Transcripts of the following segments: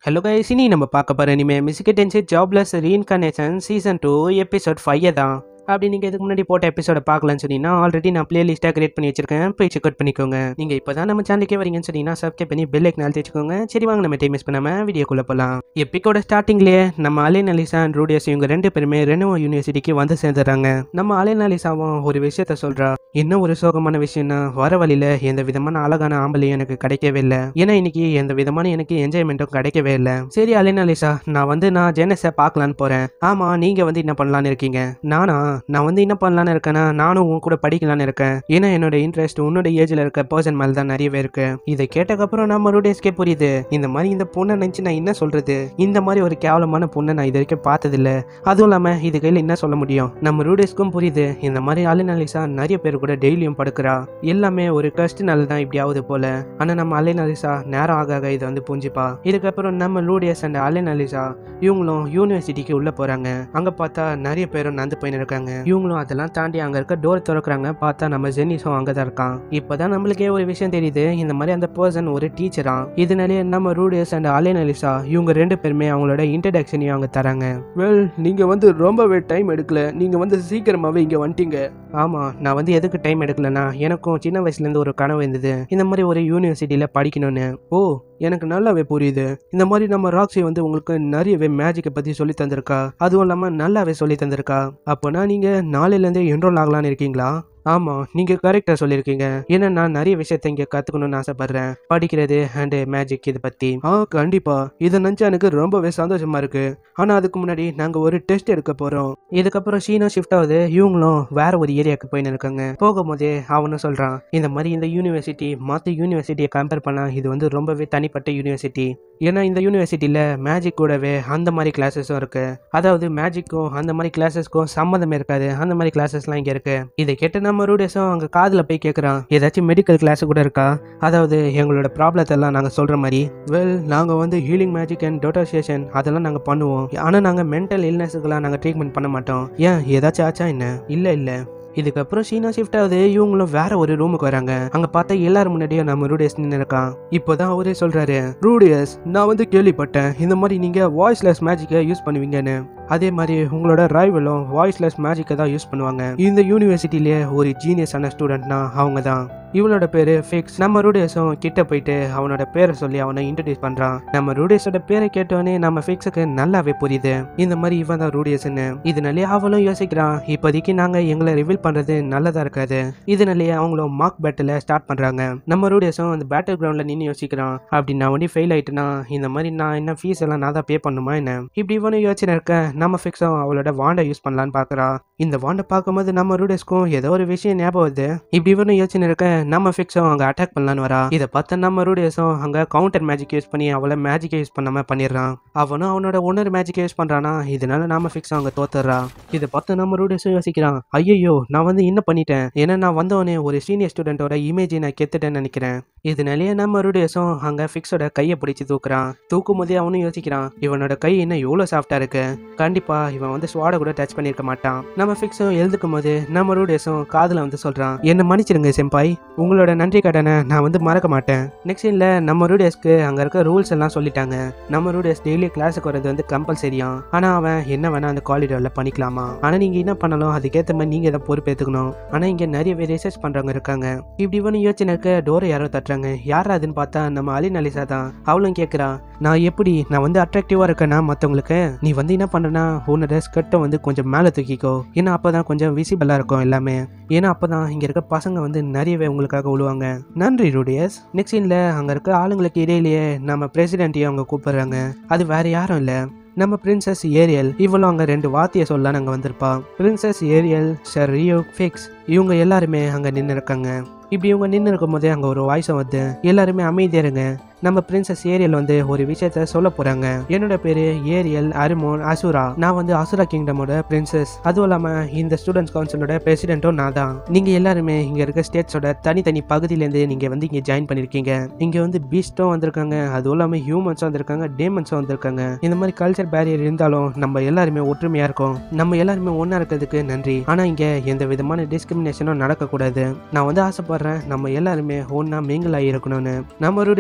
hello guys இனி நம்ம பார்க்க போகிற இனிமே மிஸ்கிட்டன்சி jobless reincarnation season two episode five தான் அப்படி நீங்கள் இதுக்கு முன்னாடி போட்ட எபிசோட பார்க்கலன்னு சொன்னீங்கன்னா ஆல்ரெடி நான் பிளேலிஸ்ட்டாக கிரியேட் பண்ணி வச்சிருக்கேன் போய் செக் அவுட் பண்ணிக்கோங்க நீங்கள் இப்போ தான் நம்ம சேனலுக்கே வரீங்கன்னு சொன்னீங்கன்னா சப்ஸ்கிரைப் பண்ணி பெல் ஐக்கன் அழுத்தி வச்சுக்கோங்க சரி வாங்க நம்ம டைம் மிஸ் பண்ணாமல் வீடியோக்குள்ளே போகலாம் எப்பிக்கோட ஸ்டார்டிங்லேயே நம்ம அலின் அலிசா அண்ட் ரூடியஸ் இவங்க ரெண்டு பேருமே ரெனோ யூனிவர்சிட்டிக்கு வந்து சேர்ந்துடுறாங்க நம்ம அலின் அலிசாவும் ஒரு விஷயத்த சொல்கிறா இன்னும் ஒரு சோகமான விஷயம்னா வர வழியில் எந்த விதமான அழகான ஆம்பளையும் எனக்கு கிடைக்கவே இல்லை ஏன்னா இன்னைக்கு எந்த விதமான எனக்கு என்ஜாய்மெண்ட்டும் கிடைக்கவே இல்லை சரி அலின் அலிசா நான் வந்து நான் ஜெனஸை பார்க்கலான்னு போகிறேன் ஆமாம் நீங்கள் வந்து என்ன பண்ணலான்னு இருக்கீங்க நானா நான் வந்து என்ன பண்ணலான்னு இருக்கேன்னா நானும் உன் கூட படிக்கலான்னு இருக்கேன் ஏன்னா என்னோட இன்ட்ரெஸ்ட் உன்னோட ஏஜ்ல இருக்க பர்சன் மேல தான் நிறையவே இருக்கு இதை கேட்டக்கப்புறம் நம்ம ரூடேஸ்க்கே புரியுது இந்த மாதிரி இந்த பொண்ணை நினைச்சு நான் என்ன சொல்றது இந்த மாதிரி ஒரு கேவலமான பொண்ணை நான் இது வரைக்கும் பார்த்ததில்ல அதுவும் இல்லாம இது கையில் என்ன சொல்ல முடியும் நம்ம ரூடேஸ்க்கும் புரியுது இந்த மாதிரி அலினாலிசா நிறைய பேர் கூட டெய்லியும் படுக்கிறா எல்லாமே ஒரு கஷ்டனால தான் இப்படி ஆகுது போல ஆனா நம்ம அலினாலிசா நேரம் ஆக ஆக இதை வந்து புரிஞ்சுப்பா இதுக்கப்புறம் நம்ம லூடியஸ் அண்ட் அலினாலிசா இவங்களும் யூனிவர்சிட்டிக்கு உள்ள போறாங்க அங்க பார்த்தா நிறைய பேரும் நந்து போயின்னு இருக்காங்க இவங்களும் அதெல்லாம் தாண்டி அங்க இருக்க டோர் திறக்கிறாங்க பார்த்தா நம்ம ஜென்னிஸும் அங்கதான் இருக்கான் இப்பதான் நம்மளுக்கே ஒரு விஷயம் தெரியுது இந்த மாதிரி அந்த பர்சன் ஒரு டீச்சரா இதனாலே நம்ம ரூடியஸ் அண்ட் அலேன் அலிசா இவங்க ரெண்டு பேருமே அவங்களோட இன்ட்ரடக்ஷனையும் அவங்க தராங்க வெல் நீங்க வந்து ரொம்பவே டைம் எடுக்கல நீங்க வந்து சீக்கிரமாவே இங்க வந்துட்டீங்க ஆமா நான் வந்து எதுக்கு டைம் எடுக்கலனா எனக்கும் சின்ன வயசுல இருந்து ஒரு கனவு இருந்தது இந்த மாதிரி ஒரு யூனிவர்சிட்டியில படிக்கணும்னு ஓ எனக்கு நல்லாவே புரியுது இந்த மாதிரி நம்ம ராக்ஸி வந்து உங்களுக்கு நிறையவே மேஜிக்கை பத்தி சொல்லி தந்திருக்கா அதுவும் இல்லாம நல்லாவே சொல்லி தந்திருக்கா அப்போனா நீங்க நாளையிலேருந்தே என்ரோல் ஆகலான்னு இருக்கீங்களா ஆமாம் நீங்கள் கரெக்டாக சொல்லியிருக்கீங்க ஏன்னா நான் நிறைய விஷயத்த இங்கே கற்றுக்கணும்னு ஆசைப்பட்றேன் படிக்கிறது அண்டு மேஜிக் இதை பற்றி ஆ கண்டிப்பாக இதை நினச்சா எனக்கு ரொம்பவே சந்தோஷமாக இருக்குது ஆனால் அதுக்கு முன்னாடி நாங்கள் ஒரு டெஸ்ட் எடுக்க போகிறோம் இதுக்கப்புறம் ஷீனா ஷிஃப்ட் ஆகுது இவங்களும் வேற ஒரு ஏரியாவுக்கு போயின்னு இருக்காங்க போகும்போதே அவனும் சொல்கிறான் இந்த மாதிரி இந்த யூனிவர்சிட்டி மற்ற யூனிவர்சிட்டியை கம்பேர் பண்ணால் இது வந்து ரொம்பவே தனிப்பட்ட யூனிவர்சிட்டி ஏன்னா இந்த யூனிவர்சிட்டியில் மேஜிக் கூடவே அந்த மாதிரி கிளாஸஸும் இருக்கு அதாவது மேஜிக்கும் அந்த மாதிரி கிளாஸஸ்க்கும் சம்மந்தமே இருக்காது அந்த மாதிரி கிளாஸஸ்லாம் இங்கே இருக்கு இதை கேட்டு நம்ம ரூடேஸும் அங்கே காதில் போய் கேட்குறான் ஏதாச்சும் மெடிக்கல் கிளாஸ் கூட இருக்கா அதாவது எங்களோட ப்ராப்ளத்தை எல்லாம் நாங்கள் சொல்கிற மாதிரி வெல் நாங்கள் வந்து ஹீலிங் மேஜிக் அண்ட் டோட்டோசியேஷன் அதெல்லாம் நாங்கள் பண்ணுவோம் ஆனால் நாங்கள் மென்டல் இல்னஸுக்கெல்லாம் நாங்கள் ட்ரீட்மெண்ட் பண்ண மாட்டோம் ஏன் ஏதாச்சும் ஆச்சா என்ன இல்லை இல்லை இதுக்கப்புறம் ஷீனா ஷிஃப்ட் ஆகுது இவங்களும் வேற ஒரு ரூமுக்கு வராங்க அங்க பார்த்தா எல்லாரும் முன்னாடியும் நம்ம ரூடியஸ் நின்று இருக்கான் இப்போதான் அவரே சொல்றாரு ரூடியஸ் நான் வந்து கேள்விப்பட்டேன் இந்த மாதிரி நீங்க வாய்ஸ்லெஸ் மேஜிக்கை யூஸ் பண்ணுவீங்கன்னு அதே மாதிரி உங்களோட ரைவலும் வாய்ஸ்லெஸ் மேஜிக்கை தான் யூஸ் பண்ணுவாங்க இந்த யூனிவர்சிட்டிலேயே ஒரு ஜீனியஸான ஸ்டூடெண்ட்னா அவங்க தான் இவனோட பேரு ஃபிக்ஸ் நம்ம ரூடியஸும் கிட்ட போயிட்டு அவனோட பேரை சொல்லி அவனை இன்ட்ரடியூஸ் பண்றான் நம்ம ரூடியஸோட பேரை கேட்டோடனே நம்ம ஃபிக்ஸுக்கு நல்லாவே புரியுது இந்த மாதிரி இவன் தான் ரூடியஸ்னு இதனாலே அவளும் யோசிக்கிறான் இப்போதைக்கு நாங்க எங்களை ரிவீல் பண்றது நல்லதா இருக்காது இதனாலேயே அவங்களும் மார்க் பேட்டில் ஸ்டார்ட் பண்றாங்க நம்ம ரூடியஸும் அந்த பேட்டில் கிரவுண்ட்ல நின்று யோசிக்கிறான் அப்படி நான் ஒண்டி ஃபெயில் ஆயிட்டேனா இந்த மாதிரி நான் என்ன ஃபீஸ் எல்லாம் நான் தான் பே பண்ணுமா என்ன இப்படி இவனும் யோசனை இருக்க நம்ம ஃபிக்ஸும் அவளோட வாண்டை யூஸ் பண்ணலான்னு பார்க்கறா இந்த வாண்டை பார்க்கும்போது நம்ம ரூடேஸ்க்கும் ஏதோ ஒரு விஷயம் ஞாபகம் வருது இப்படி இவனும் யோசனை இருக்க நம்ம ஃபிக்ஸும் அங்கே அட்டாக் பண்ணலான்னு வரா இதை பார்த்த நம்ம ரூடேஸும் அங்கே கவுண்டர் மேஜிக் யூஸ் பண்ணி அவளை மேஜிக்கை யூஸ் பண்ணாம பண்ணிடுறான் அவனும் அவனோட ஒன்னர் மேஜிக்கை யூஸ் பண்ணுறானா இதனால நம்ம ஃபிக்ஸும் அங்கே தோத்துறா இதை பார்த்து நம்ம ரூடேஸும் யோசிக்கிறான் ஐயோ நான் வந்து என்ன பண்ணிட்டேன் ஏன்னா நான் வந்தவனே ஒரு சீனியர் ஸ்டூடெண்ட்டோட இமேஜை நான் கெத்துட்டேன்னு நினைக்கிறேன் இதனாலேயே நம்ம ரூடேஸும் அங்கே ஃபிக்ஸோட கையை பிடிச்சி தூக்குறான் தூக்கும் போதே அவனும் யோசிக்கிறான் இவனோட கை என்ன எவ்வளோ சாஃப்டாக இருக்கு கண்டிப்பா இவன் வந்து ஸ்வாடை கூட டச் பண்ணியிருக்க மாட்டான் நம்ம ஃபிக்ஸும் எழுதுக்கும் போது நம்ம ரூடேஸும் காதில் வந்து சொல்றான் என்ன மன்னிச்சிருங்க செம்பாய் உங்களோட நன்றி கடனை நான் வந்து மறக்க மாட்டேன் நெக்ஸ்ட் சீனில் நம்ம ரூடேஸ்க்கு அங்கே இருக்க ரூல்ஸ் எல்லாம் சொல்லிட்டாங்க நம்ம ரூடேஸ் டெய்லி கிளாஸுக்கு வரது வந்து கம்பல்சரியாம் ஆனால் அவன் என்ன வேணா அந்த காரிடோரில் பண்ணிக்கலாமா ஆனால் நீங்கள் என்ன பண்ணலாம் அதுக்கேற்ற மாதிரி நீங்கள் தான் பொறுப்பேற்றுக்கணும் ஆனால் இங்கே நிறைய ரிசர்ச் பண்ணுறவங்க இருக்காங்க இப்படி இவனு யோசனை இருக்க டோரை யாரோ தட்டுறாங்க யார் அதுன்னு பார்த்தா நம்ம அலின் அலிசா தான் அவளும் கேட்குறா நான் எப்படி நான் வந்து அட்ராக்டிவாக இருக்கேன்னா மற்றவங்களுக்கு நீ வந்து என்ன பண்ணுறனா உன்னோட ஸ்கர்ட்டை வந்து கொஞ்சம் மேலே தூக்கிக்கோ ஏன்னா அப்போ தான் கொஞ்சம் விசிபிளாக இருக்கும் எல்லாமே ஏன்னா அப்போ தான் இங்கே இருக்க பசங்க வந்து நிறையவே உங்களுக்காக விழுவாங்க நன்றி ரூடியஸ் நெக்ஸ்ட் சீனில் அங்கே இருக்க ஆளுங்களுக்கு இடையிலேயே நம்ம பிரசிடென்ட்டையும் அவங்க கூப்பிடுறாங்க அது வேற யாரும் இல்லை நம்ம பிரின்சஸ் ஏரியல் இவளும் அங்கே ரெண்டு வார்த்தையை சொல்ல அங்கே வந்திருப்பா பிரின்சஸ் ஏரியல் ஷரியோ ஃபிக்ஸ் இவங்க எல்லாருமே அங்கே நின்று இருக்காங்க இப்படி இவங்க நின்று இருக்கும் போதே அங்கே ஒரு வாய்ஸும் வந்து எல்லாருமே அமைதியா இருங்க நம்ம பிரின்சஸ் ஏரியல் வந்து ஒரு விஷயத்த சொல்ல போறாங்க என்னோட பேரு ஏரியல் அருமோன் அசுரா நான் வந்து அசுரா கிங்டமோட பிரின்சஸ் அதுவும் இல்லாம இந்த ஸ்டூடெண்ட்ஸ் கவுன்சிலோட பிரசிடென்ட்டும் நான் தான் நீங்க எல்லாருமே இங்க இருக்க ஸ்டேட்ஸோட தனித்தனி பகுதியிலேருந்து நீங்க வந்து இங்க ஜாயின் பண்ணிருக்கீங்க இங்க வந்து பீஸ்டும் வந்திருக்காங்க அதுவும் இல்லாம ஹியூமன்ஸும் வந்திருக்காங்க டேமன்ஸும் வந்திருக்காங்க இந்த மாதிரி கல்ச்சர் பேரியர் இருந்தாலும் நம்ம எல்லாருமே ஒற்றுமையா இருக்கோம் நம்ம எல்லாருமே ஒண்ணா இருக்கிறதுக்கு நன்றி ஆனா இங்க எந்த விதமான டிஸ்கிரிமினேஷனும் நடக்கக்கூடாது நான் வந்து ஆசைப்படுறேன் நம்ம எல்லாருமே ஒன்னா மிங்கிள் ஆகி இருக்கணும்னு நம்ம ரூடேஸ்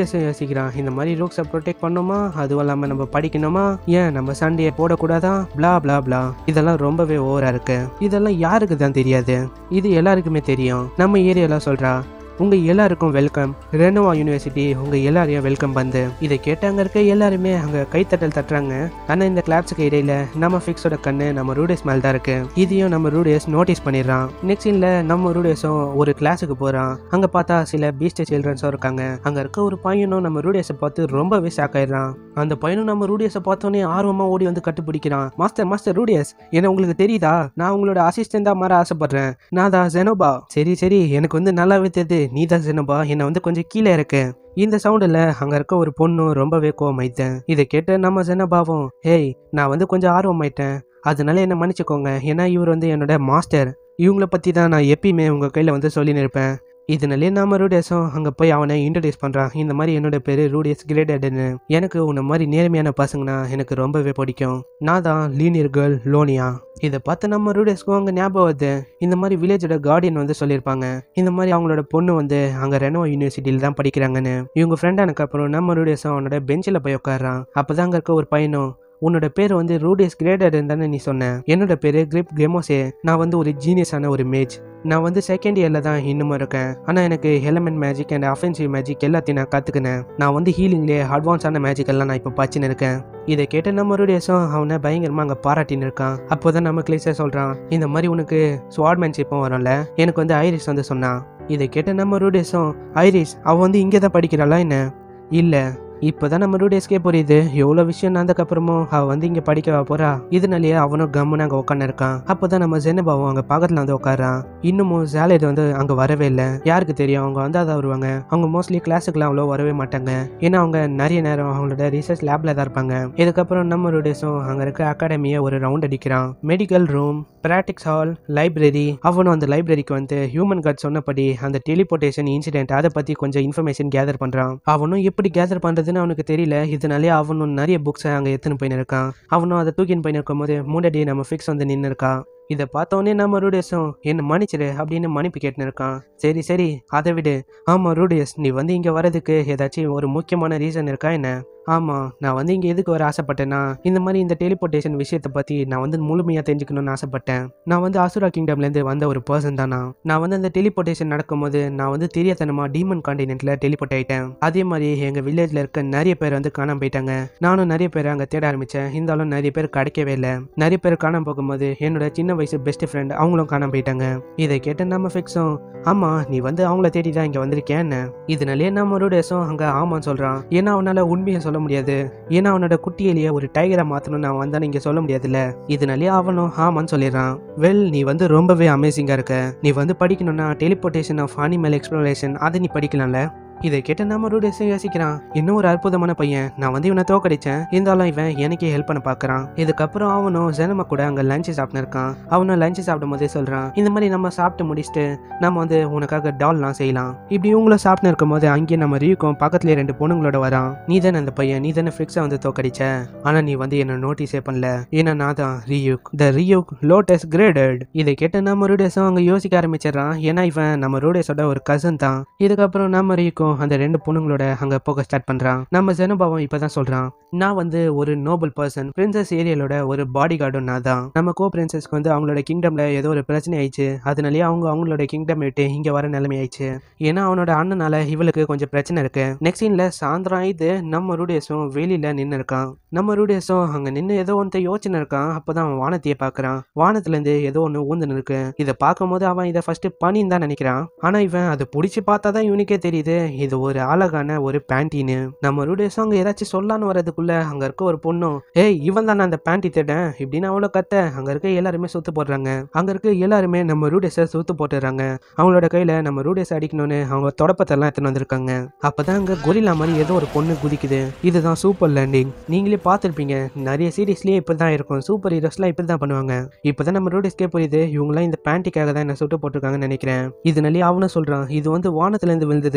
யோசிக்கிறான் இந்த மாதிரி ரூக்ஸை ப்ரொடெக்ட் பண்ணோமா அதுவும் இல்லாமல் நம்ம படிக்கணுமா ஏன் நம்ம சண்டையை போடக்கூடாதா blah blah blah இதெல்லாம் ரொம்பவே ஓவரா இருக்கு இதெல்லாம் யாருக்கு தான் தெரியாது இது எல்லாருக்குமே தெரியும் நம்ம ஏரியால சொல்றா உங்க எல்லாருக்கும் வெல்கம் ரெனோவா யூனிவர்சிட்டி உங்க எல்லாரையும் வெல்கம் வந்து இதை கேட்டு அங்க இருக்க எல்லாருமே அங்க கைத்தட்டல் தட்டுறாங்க ஆனா இந்த கிளாப்ஸுக்கு இடையில நம்ம ஃபிக்ஸோட கண்ணு நம்ம ரூடேஸ் மேல தான் இருக்கு இதையும் நம்ம ரூடேஸ் நோட்டீஸ் பண்ணிடுறான் நெக்ஸ்ட் சீன்ல நம்ம ரூடேஸும் ஒரு கிளாஸுக்கு போறான் அங்க பார்த்தா சில பீஸ்ட் சில்ட்ரன்ஸும் இருக்காங்க அங்க இருக்க ஒரு பையனும் நம்ம ரூடேஸை பார்த்து ரொம்பவே ஷாக் ஆயிடுறான் அந்த பையனும் நம்ம ரூடியஸை பார்த்தோன்னே ஆர்வமா ஓடி வந்து கட்டுப்பிடிக்கிறான் மாஸ்டர் மாஸ்டர் ரூடியஸ் என்ன உங்களுக்கு தெரியுதா நான் உங்களோட அசிஸ்டண்டா மாற ஆசைப்படுறேன் நான் தான் ஜெனோபா சரி சரி எனக்கு வந்து நல்லாவே தெரியுது நீ தான் ஜெனோபா என்னை வந்து கொஞ்சம் கீழே இருக்கு இந்த சவுண்டில் அங்கே இருக்க ஒரு பொண்ணும் ரொம்பவே கோவமாயிட்டேன் இதை கேட்டு நம்ம ஜெனபாவும் ஹேய் நான் வந்து கொஞ்சம் ஆர்வமாயிட்டேன் அதனால என்ன மன்னிச்சுக்கோங்க ஏன்னா இவர் வந்து என்னோட மாஸ்டர் இவங்கள பற்றி தான் நான் எப்பயுமே உங்கள் கையில் வந்து சொல்லின்னு இருப்பேன் இதனாலே நாம ரூடியஸும் அங்கே போய் அவனை இன்ட்ரடியூஸ் பண்ணுறான் இந்த மாதிரி என்னோட பேர் ரூடியஸ் கிரேடட்னு எனக்கு உன்ன மாதிரி நேர்மையான பசங்கன்னா எனக்கு ரொம்பவே பிடிக்கும் நான் தான் லீனியர் கேர்ள் லோனியா இதை பார்த்து நம்ம ரூடியஸ்க்கும் அங்கே ஞாபகம் வருது இந்த மாதிரி வில்லேஜோட கார்டியன் வந்து சொல்லியிருப்பாங்க இந்த மாதிரி அவங்களோட பொண்ணு வந்து அங்கே ரெனோ யூனிவர்சிட்டியில் தான் படிக்கிறாங்கன்னு இவங்க ஃப்ரெண்டானக்கு அப்புறம் நம்ம ரூடியஸும் அவனோட பெஞ்சில் போய் உட்காடுறான் அப்போ தான் அங்கே இருக்க ஒரு பையனும் உன்னோட பேர் வந்து ரூடியஸ் கிரேடர் தானே நீ சொன்ன என்னோட பேர் கிரிப் கெமோசே நான் வந்து ஒரு ஜீனியஸான ஒரு மேஜ் நான் வந்து செகண்ட் இயரில் தான் இன்னமும் இருக்கேன் ஆனால் எனக்கு element magic and offensive magic எல்லாத்தையும் நான் கற்றுக்கினேன் நான் வந்து ஹீலிங்லேயே அட்வான்ஸான மேஜிக் எல்லாம் நான் இப்போ பச்சின்னு இருக்கேன் இதை கேட்டு நம்ம ரூடியஸும் அவனை பயங்கரமாக அங்கே பாராட்டின்னு இருக்கான் அப்போ தான் நம்ம கிளீஸாக சொல்கிறான் இந்த மாதிரி உனக்கு ஸ்வாட்மேன்ஷிப்பும் வரும்ல எனக்கு வந்து ஐரிஸ் வந்து சொன்னான் இதை கேட்டு நம்ம ரூடியஸும் ஐரிஸ் அவள் வந்து இங்கே தான் படிக்கிறாளா என்ன இல்லை இப்போதான் நம்ம ரூடேஸ்க்கே புரியுது எவ்வளோ விஷயம் நடந்ததுக்கப்புறமும் அவ வந்து இங்கே படிக்கவா போறா இதனாலேயே அவனும் கம்முன்னு அங்கே உட்காந்து இருக்கான் அப்போதான் நம்ம ஜெனபாவும் அங்கே பக்கத்தில் வந்து உட்காரான் இன்னமும் ஜாலேட் வந்து அங்கே வரவே இல்லை யாருக்கு தெரியும் அவங்க வந்து அதை வருவாங்க அவங்க மோஸ்ட்லி கிளாஸுக்குலாம் அவ்வளோ வரவே மாட்டாங்க ஏன்னா அவங்க நிறைய நேரம் அவங்களோட ரிசர்ச் லேப்ல தான் இருப்பாங்க இதுக்கப்புறம் நம்ம ரூடேஸும் அங்கே இருக்க அகாடமியை ஒரு ரவுண்ட் அடிக்கிறான் medical room practice hall library அவனும் அந்த லைப்ரரிக்கு வந்து ஹியூமன் கார்ட் சொன்னபடி அந்த டெலிபோர்டேஷன் இன்சிடென்ட் அதை பற்றி கொஞ்சம் இன்ஃபர்மேஷன் கேதர் பண்ணுறான் அவனும் எப்படி கேதர் பண்ணுறதுன்னு அவனுக்கு தெரியல இதனாலே அவனும் நிறைய புக்ஸை அங்கே எடுத்துன்னு போயின்னு இருக்கான் அவனும் அதை தூக்கின்னு போயின்னு இருக்கும்போது முன்னாடி நம்ம ஃபிக்ஸ் வந்து நின்று இருக்கா இதை பார்த்தோன்னே நம்ம ரூடியஸும் என்ன மன்னிச்சிரு அப்படின்னு மன்னிப்பு கேட்டுன்னு இருக்கான் சரி சரி அதை விடு ஆமாம் ரூடியஸ் நீ வந்து இங்கே வரதுக்கு ஏதாச்சும் ஒரு முக்கியமான ரீசன் இருக்கா என்ன ஆமாம் நான் வந்து இங்கே எதுக்கு வர ஆசைப்பட்டேன்னா இந்த மாதிரி இந்த டெலிபோர்டேஷன் விஷயத்தை பற்றி நான் வந்து முழுமையாக தெரிஞ்சுக்கணும்னு ஆசைப்பட்டேன் நான் வந்து அசுரா கிங்டம்லேருந்து வந்த ஒரு பர்சன் தானா நான் வந்து அந்த டெலிபோர்டேஷன் நடக்கும்போது நான் வந்து தெரியாதனமாக டீமன் காண்டினென்ட்டில் டெலிபோர்ட் ஆயிட்டேன் அதே மாதிரி எங்கள் வில்லேஜில் இருக்க நிறைய பேர் வந்து காணாம போயிட்டாங்க நானும் நிறைய பேர் அங்கே தேட ஆரம்பித்தேன் இருந்தாலும் நிறைய பேர் கிடைக்கவே இல்லை நிறைய பேர் காணாம போகும்போது என்னோட சின்ன வயசு பெஸ்ட் ஃப்ரெண்ட் அவங்களும் காணாம போயிட்டாங்க இதை கேட்டு நம்ம ஃபிக்ஸும் ஆமாம் நீ வந்து அவங்கள தேடி தான் இங்கே வந்திருக்கேன்னு இதனாலே நம்ம ரூடேஸும் அங்கே ஆமான்னு சொல்கிறான் ஏன்னா அவனால் உண்மையை சொல்ல முடியாது ஏன்னா அவனோட குட்டியிலேயே ஒரு டைகரை மாற்றணும்னு அவன் வந்தானு இங்கே சொல்ல முடியாதுல்ல இதனாலே அவனும் ஆமான்னு சொல்லிடுறான் வெல் நீ வந்து ரொம்பவே அமேசிங்காக இருக்க நீ வந்து படிக்கணும்னா டெலிபோர்டேஷன் ஆஃப் அனிமல் எக்ஸ்ப்ளோரேஷன் அதை நீ படிக்கலாம்ல இதை கேட்டு நம்ம ரூடேஸும் யோசிக்கிறான் இன்னும் ஒரு அற்புதமான பையன் நான் வந்து இவனை தோக்கடிச்சேன் இருந்தாலும் இவன் எனக்கே ஹெல்ப் பண்ண பார்க்கறான் இதுக்கப்புறம் அவனும் ஜெனம கூட அங்கே லஞ்சு சாப்பிட்டு இருக்கான் அவனும் லஞ்சு சாப்பிடும் போதே சொல்கிறான் இந்த மாதிரி நம்ம சாப்பிட்டு முடிச்சுட்டு நம்ம வந்து உனக்காக டால்லாம் செய்யலாம் இப்படி இவங்களும் சாப்பிட்டு இருக்கும்போது அங்கேயே நம்ம ரியூக்கும் பக்கத்துலேயே ரெண்டு பொண்ணுங்களோட வரான் நீ தானே அந்த பையன் நீ தானே ஃபிக்ஸை வந்து தோக்கடிச்ச ஆனால் நீ வந்து என்ன நோட்டீஸே பண்ணல ஏன்னா நான் தான் ரியூக் த ரியூக் லோட்டஸ் கிரேடட் இதை கேட்டு நம்ம ரூடேஸும் அங்கே யோசிக்க ஆரம்பிச்சிடறான் ஏன்னா இவன் நம்ம ரூடேஸோட ஒரு கசன் தான் இதுக்கப்புறம் நம்ம ரியூக்கும் அந்த ரெண்டு பொண்ணுங்களோட அங்கே போக ஸ்டார்ட் பண்ணுறான் நம்ம ஜெனபாவம் இப்போ தான் சொல்கிறான் நான் வந்து ஒரு நோபல் பர்சன் பிரின்சஸ் ஏரியலோட ஒரு பாடி கார்டும் நான் தான் நம்ம கோ பிரின்சஸ்க்கு வந்து அவங்களோட கிங்டம்ல ஏதோ ஒரு பிரச்சனை ஆயிடுச்சு அதனாலேயே அவங்க அவங்களோட கிங்டம் விட்டு இங்கே வர நிலைமை ஆயிடுச்சு ஏன்னா அவனோட அண்ணனால இவளுக்கு கொஞ்சம் பிரச்சனை இருக்கு நெக்ஸ்ட் சீன்ல சாயந்தரம் ஆயிடுது நம்ம ரூடியஸும் வெளியில நின்று இருக்கான் நம்ம ரூடியஸும் அங்க நின்று ஏதோ ஒன்று யோசனை இருக்கான் அப்பதான் அவன் வானத்தையே பார்க்கறான் வானத்துல இருந்து ஏதோ ஒன்று ஊந்துன்னு இருக்கு இதை பார்க்கும்போது அவன் இதை ஃபர்ஸ்ட் பனின்னு தான் நினைக்கிறான் ஆனா இவன் அதை பிடிச்சி பார்த்தா தான் இவனுக்கே தெரியுது இது ஒரு அழகான ஒரு பேண்டின்னு நம்ம ரூடியஸும் அங்க ஏதாச்சும் சொல்லான்னு வரதுக்குள்ள அங்க இருக்க ஒரு பொண்ணும் ஏய் இவன் தானே அந்த பேண்டி தேடன் இப்படின்னு அவ்வளோ கத்த அங்க இருக்க எல்லாருமே சுத்து போடுறாங்க அங்க இருக்க எல்லாருமே நம்ம ரூடேஸை சுத்து போட்டுறாங்க அவங்களோட கையில நம்ம ரூடேஸ் அடிக்கணும்னு அவங்க தொடப்பத்தெல்லாம் எடுத்துன்னு வந்திருக்காங்க அப்பதான் அங்க கொரில்லா மாதிரி ஏதோ ஒரு பொண்ணு குதிக்குது இதுதான் சூப்பர் லேண்டிங் நீங்களே பார்த்துருப்பீங்க நிறைய சீரீஸ்லயே இப்படி தான் இருக்கும் சூப்பர் ஹீரோஸ்லாம் இப்படி தான் பண்ணுவாங்க இப்போதான் நம்ம ரூடேஸ்க்கே புரியுது இவங்களாம் இந்த பேண்டிக்காக தான் என்ன சுட்டு போட்டிருக்காங்கன்னு நினைக்கிறேன் இதனாலே அவனும் சொல்றான் இது வந்து வானத்துல இருந்து விழுந்தது இப்படி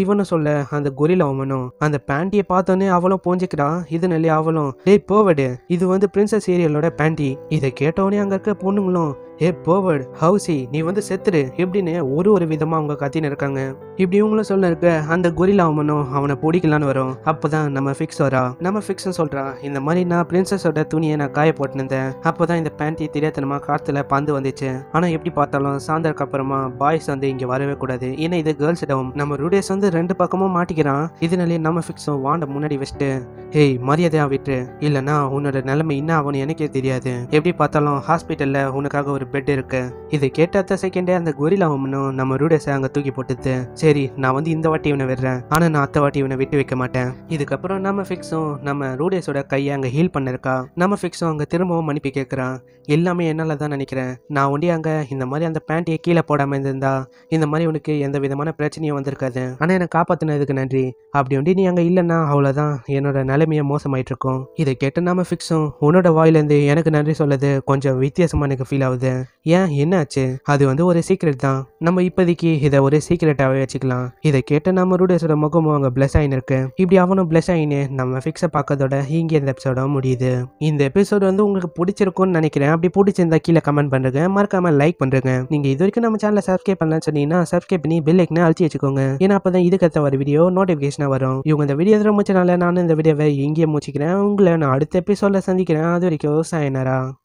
இவனும் சொல்ல அந்த கொரிலா உமனும் அந்த பேண்டியை பார்த்தோன்னே அவளும் போஞ்சிக்கிறா இதனாலே அவளும் டேய் போவடு இது வந்து பிரின்சஸ் ஏரியலோட பேண்டி இதை கேட்டவொடனே அங்க இருக்க பொண்ணுங்களும் ஏ போவர்ட் ஹவுசி நீ வந்து செத்துரு எப்படின்னு ஒரு ஒரு விதமா அவங்க கத்தின்னு இருக்காங்க இப்படி இவங்களும் சொல்ல இருக்க அந்த கொரிலா அவனும் அவனை பிடிக்கலான்னு வரும் அப்பதான் நம்ம ஃபிக்ஸ் வரா நம்ம ஃபிக்ஸ் சொல்றான் இந்த மாதிரி நான் பிரின்சஸோட துணியை நான் காய போட்டுருந்தேன் அப்பதான் இந்த பேண்டி தெரியாதனமா காத்துல பந்து வந்துச்சு ஆனா எப்படி பார்த்தாலும் சாயந்தரக்கு அப்புறமா பாய்ஸ் வந்து இங்க வரவே கூடாது ஏன்னா இது கேர்ள்ஸ் இடம் நம்ம ரூடேஸ் வந்து ரெண்டு பக்கமும் மாட்டிக்கிறான் இதனாலே நம்ம ஃபிக்ஸும் வாண்ட முன்னாடி வச்சுட்டு ஏய் மரியாதையா விட்டு இல்லைன்னா உன்னோட நிலைமை என்ன ஆகும்னு எனக்கே தெரியாது எப்படி பார்த்தாலும் ஹாஸ்பிட்டல்ல உனக்காக ஒரு பெட் இருக்கு இதை கேட்ட அத்த செகண்டே அந்த கொரிலா உமனும் நம்ம ரூடேஸை அங்க தூக்கி போட்டுது சரி நான் வந்து இந்த வாட்டி இவனை விடுறேன் ஆனா நான் அத்த வாட்டி இவனை விட்டு வைக்க மாட்டேன் இதுக்கப்புறம் நம்ம ஃபிக்ஸும் நம்ம ரூடேஸோட கையை அங்க ஹீல் பண்ணிருக்கா நம்ம ஃபிக்ஸும் அங்க திரும்பவும் மன்னிப்பு கேட்கறான் எல்லாமே என்னால தான் நினைக்கிறேன் நான் ஒண்டி அங்க இந்த மாதிரி அந்த பேண்ட்டியை கீழே போடாம இருந்திருந்தா இந்த மாதிரி உனக்கு எந்த விதமான பிரச்சனையும் வந்திருக்காது ஆனா என்னை காப்பாத்தினதுக்கு நன்றி அப்படி ஒண்டி நீ அங்க இல்லைன்னா அவ்வளவுதான் என்னோட நிலைமையை மோசமாயிட்டு இருக்கும் இதை கேட்டு நாம ஃபிக்ஸும் உன்னோட வாயிலேருந்து எனக்கு நன்றி சொல்லது கொஞ்சம் வித்தியாசமா எனக்கு ஃபீல் ஆகுது ஏன் என்னாச்சு அது வந்து ஒரு சீக்ரெட் தான் நம்ம இப்போதைக்கு இதை ஒரு சீக்ரெட்டாகவே வச்சுக்கலாம் இதை கேட்டு நம்ம ரூடேஸோட முகமும் அங்கே பிளஸ் ஆகின்னு இருக்கு இப்படி அவனும் பிளஸ் ஆகின்னு நம்ம ஃபிக்ஸை பார்க்கறதோட இங்கே இந்த எபிசோட முடியுது இந்த எபிசோடு வந்து உங்களுக்கு பிடிச்சிருக்கும்னு நினைக்கிறேன் அப்படி பிடிச்சிருந்தா கீழே கமெண்ட் பண்ணுங்க மறக்காம லைக் பண்ணுங்க நீங்க இது வரைக்கும் நம்ம சேனலை சப்ஸ்கிரைப் பண்ணலாம்னு சொன்னீங்கன்னா சப்ஸ்கிரைப் பண்ணி பெல் ஐக்கனை அழுத்தி வச்சுக்கோங்க ஏன்னா அப்பதான் இதுக்கு அடுத்த வர வீடியோ நோட்டிஃபிகேஷனாக வரும் இவங்க இந்த வீடியோ எதிர முடிச்சனால நானும் இந்த வீடியோவை இங்கேயே முடிச்சுக்கிறேன் உங்களை நான் அடுத்த எபிசோட சந்திக்கிறேன் அது வரைக்கும் சாயனரா